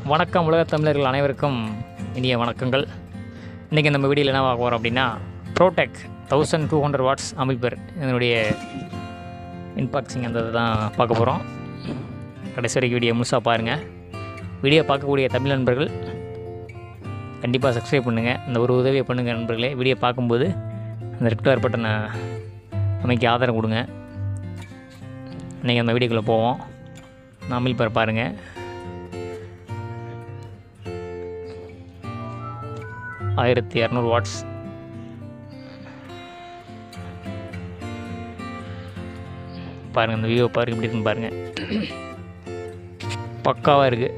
வணக்கம் உலகத் தமிழர்கள் அனைவருக்கும் இனிய வணக்கங்கள் இன்றைக்கி நம்ம வீடியோவில் என்ன பார்க்க போகிறோம் அப்படின்னா ப்ரோடெக் தௌசண்ட் டூ ஹண்ட்ரட் வாட்ஸ் அமைப்பர் இதனுடைய இன்பாக்சிங் அந்த தான் பார்க்க போகிறோம் கடைசி வரைக்கும் வீடியோ முழுசாக பாருங்கள் வீடியோ பார்க்கக்கூடிய தமிழ் நண்பர்கள் கண்டிப்பாக சப்ஸ்கிரைப் பண்ணுங்கள் இந்த ஒரு உதவியை பண்ணுங்கள் நண்பர்களே வீடியோ பார்க்கும்போது அந்த ரெட் கலர் பட்டனை அமைக்க ஆதரவு கொடுங்க இன்றைக்கி அந்த வீடியோக்குள்ளே போவோம் நாமில் பேர் பாருங்கள் ஆயிரத்தி இரநூறு வாட்ஸ் பாருங்கள் அந்த வியூவை பாருங்க எப்படி இருக்குன்னு பாருங்கள் பக்காவாக இருக்குது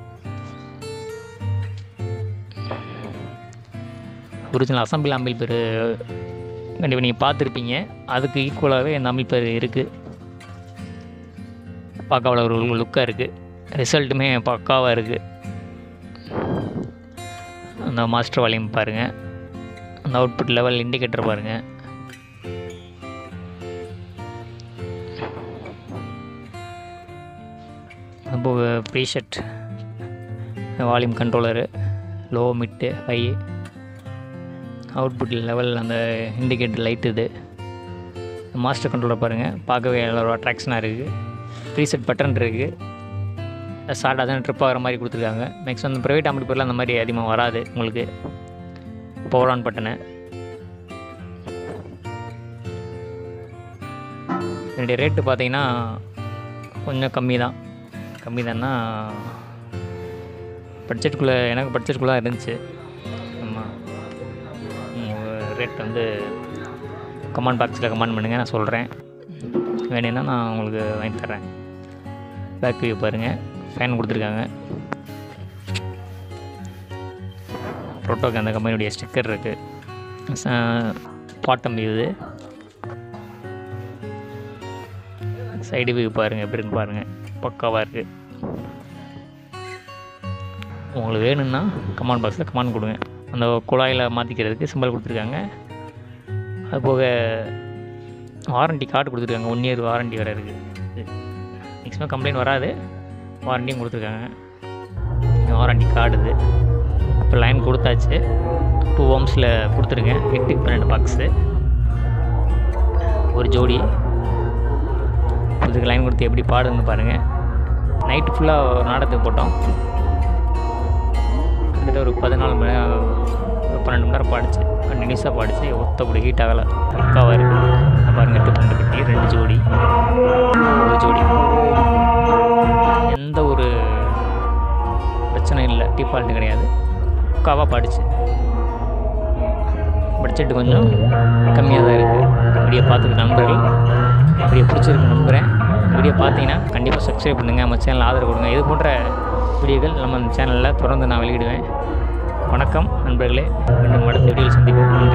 ஒரிஜினல் அசம்பிள் அம்பிள் பேர் கண்டிப்பாக நீங்கள் பார்த்துருப்பீங்க அதுக்கு ஈக்குவலாகவே இந்த அம்பிள் பேர் இருக்குது பக்காவில் ஒரு லுக்காக இருக்குது ரிசல்ட்டுமே பக்காவாக இருக்குது அந்த மாஸ்டர் வால்யூம் பாருங்கள் அந்த அவுட்புட் லெவல் இண்டிகேட்டர் பாருங்கள் போக preset volume controller low mid high output level அந்த இண்டிகேட்டர் லைட் இது மாஸ்டர் கண்ட்ரோலர் பாருங்கள் பார்க்கவே ஒரு அட்ராக்ஷனாக இருக்குது ப்ரீசெட் பட்டன் இருக்குது ஷார்ட்டாக தான் ட்ரிப் ஆகிற மாதிரி கொடுத்துருக்காங்க மேக்ஸிமம் அந்த ப்ரைவேட் அமைப்புலாம் அந்த மாதிரி அதிகமாக வராது உங்களுக்கு பவர் ஆன் பட்டனு என்னுடைய ரேட்டு பார்த்தீங்கன்னா கொஞ்சம் கம்மி தான் கம்மி தான்னா பட்ஜெட்டுக்குள்ளே எனக்கு பட்ஜெட்டுக்குள்ளே இருந்துச்சு ஆமாம் ரேட் வந்து கமெண்ட் பாக்ஸில் கமெண்ட் பண்ணுங்கள் நான் சொல்கிறேன் வேணும்னா நான் உங்களுக்கு வாங்கி தரேன் பேக் வியூ பாருங்கள் ஃபேன் கொடுத்துருக்காங்க ப்ரோட்டோக்கு அந்த கம்பெனியுடைய ஸ்டிக்கர் இருக்குது பாட்டம் வியூ இது சைடு வியூ பாருங்கள் எப்படி இருக்கு பாருங்கள் பக்காவாக இருக்குது உங்களுக்கு வேணும்னா கமெண்ட் பாக்ஸில் கமெண்ட் கொடுங்க அந்த குழாயில் மாற்றிக்கிறதுக்கு சிம்பிள் கொடுத்துருக்காங்க அது போக வாரண்டி கார்டு கொடுத்துருக்காங்க ஒன் இயர் வாரண்டி வேறு இருக்குது மேக்ஸிமம் கம்ப்ளைண்ட் வராது வாரண்டியும் கொடுத்துருக்காங்க வாரண்டி கார்டு இது இப்போ லைன் கொடுத்தாச்சு டூ ஓம்ஸில் கொடுத்துருக்கேன் எட்டுக்கு பன்னெண்டு பாக்ஸு ஒரு ஜோடி இதுக்கு லைன் கொடுத்து எப்படி பாடுதுன்னு பாருங்கள் நைட்டு ஃபுல்லாக ஒரு நாடகத்துக்கு போட்டோம் கிட்டத்தட்ட ஒரு பதினாலு மணி நேரம், ஒரு பன்னெண்டு மணி நேரம் பாடிச்சு கண்டினியூஸாக பாடிச்சு ஒத்தப்படி ஹீட் ஆகலை பக்காவாக இருக்குது பாருங்கள் எட்டு பன்னெண்டு பெட்டி ரெண்டு ஜோடி ஒரு ஜோடி எந்த ஒரு பிரச்சனை இல்லை டிஃபால்ட்டு கிடையாது பக்காவாக பாடிச்சு பட்ஜெட்டு கொஞ்சம் கம்மியாக தான் இருக்குது வீடியோ பார்த்துக்க நண்பர்கள் வீடியோ பிடிச்சிருக்கு நம்புகிறேன் வீடியோ பார்த்தீங்கன்னா கண்டிப்பாக சப்ஸ்கிரைப் பண்ணுங்கள் நம்ம சேனல் ஆதரவு கொடுங்க இது போன்ற வீடியோக்கள் நம்ம சேனலில் தொடர்ந்து நான் வெளியிடுவேன் வணக்கம் நண்பர்களே மீண்டும் அடுத்த வீடியோவில் சந்திப்போம் நன்றி